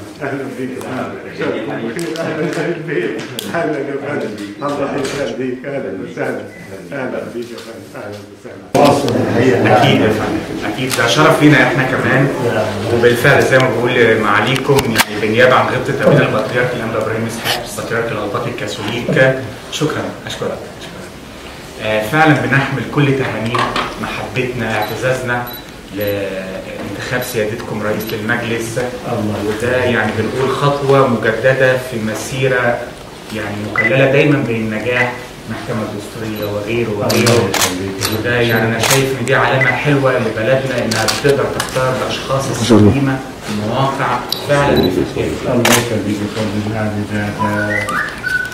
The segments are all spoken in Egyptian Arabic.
اهلا بيك اهلا بيك اهلا يا فندم الله يخليك اهلا وسهلا اهلا بيك يا فندم اهلا وسهلا اكيد يا فندم اكيد ده شرف لينا احنا كمان وبالفعل زي ما بقول معاليكم يعني بالنيابه عن غبطه ابينا البطريرك الانبا ابراهيم اسحاق بطريرك الغلطات الكاثوليك شكرا اشكرك آه، فعلا بنحمل كل تهانينا محبتنا اعتزازنا لانتخاب سيادتكم رئيس للمجلس وده يعني بنقول خطوه مجدده في مسيره يعني مكلله دايما بالنجاح المحكمه الدستوريه وغيره وغيره وده يعني انا شايف ان دي علامه حلوه لبلدنا انها بتقدر تختار الاشخاص السليمه في مواقع فعلا افكاريه الله يخليك يا فندم يعني ده ده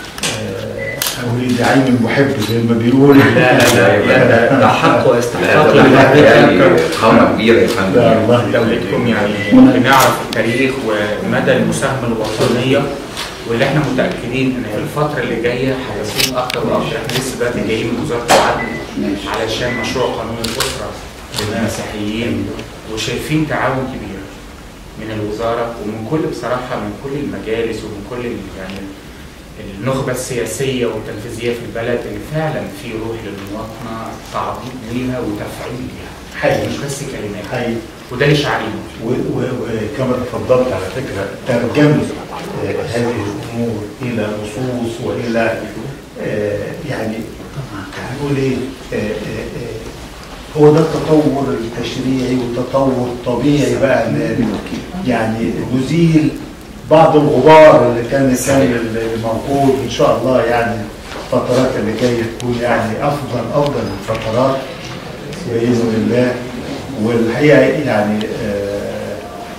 أولي عين المحب زي ما بيقولوا لا لا لا لا ده, ده حق واستحقاق يعني لحضرتك قامة كبيرة يا لا فندم الله دولتكم يعني بنعرف التاريخ ومدى المساهمه الوطنيه واللي احنا متاكدين ان في الفتره اللي جايه هيكون اكتر واكتر احنا لسه دلوقتي جايين من وزاره العدل علشان مشروع قانون الاسره للمسيحيين وشايفين تعاون كبير من الوزاره ومن كل بصراحه من كل المجالس ومن كل ال- يعني النخبه السياسيه والتنفيذيه في البلد ان فعلا في روح للمواطنه تعظيم ليها وتفعيل ليها حقيقي. مش بس كلمات حقيقي وده اللي شعرين و- و- وكما تفضلت على فكرة ترجمت آه، هذه الأمور إلى نصوص وإلى آه، يعني هنقول إيه آه، آه، آه، هو ده التطور التشريعي والتطور الطبيعي بقى اللي- يعني نزيل بعض الغبار اللي كان كان اللي موجود ان شاء الله يعني الفترات اللي جايه تكون يعني افضل افضل الفترات باذن الله والحقيقه يعني آه،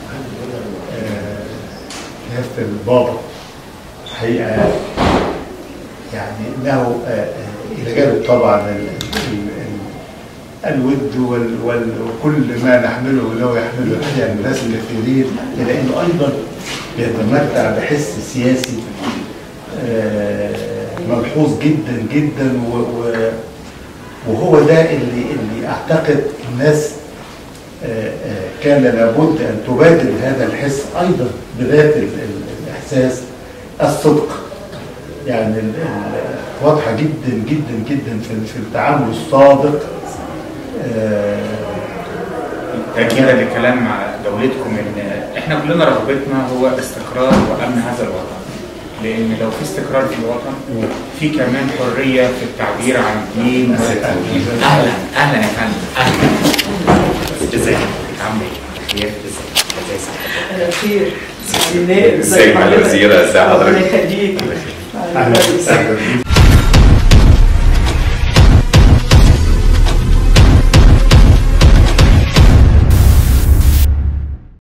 آه، نفس البابا الحقيقه يعني له آه، آه، الى جانب طبعا ال- ال- ال- الود وال- وال- وكل ما نحمله له يحمله الحقيقه الناس الكثيرين الا انه ايضا بيتمتع بحس سياسي آه، ملحوظ جدا جدا و- و- وهو ده اللي اللي اعتقد الناس آه، آه، كان لابد ان تبادل هذا الحس ايضا بذات ال- ال- الاحساس الصدق يعني ال- ال- واضحه جدا جدا جدا في في التعامل الصادق آه، تأكيدا للكلام مع دولتكم ان احنا كلنا رغبتنا هو استقرار وامن هذا الوطن لان لو في استقرار في الوطن في كمان حريه في التعبير عن الدين و- اهلا اهلا يا فندم اهلا ازيك عامل ايه؟ خير ازيك ازي صحتك انا خير سيدي نائب ازيك يا حضرتك؟ وزيرة ازي ربنا حضرتك يخليك اهلا وسهلا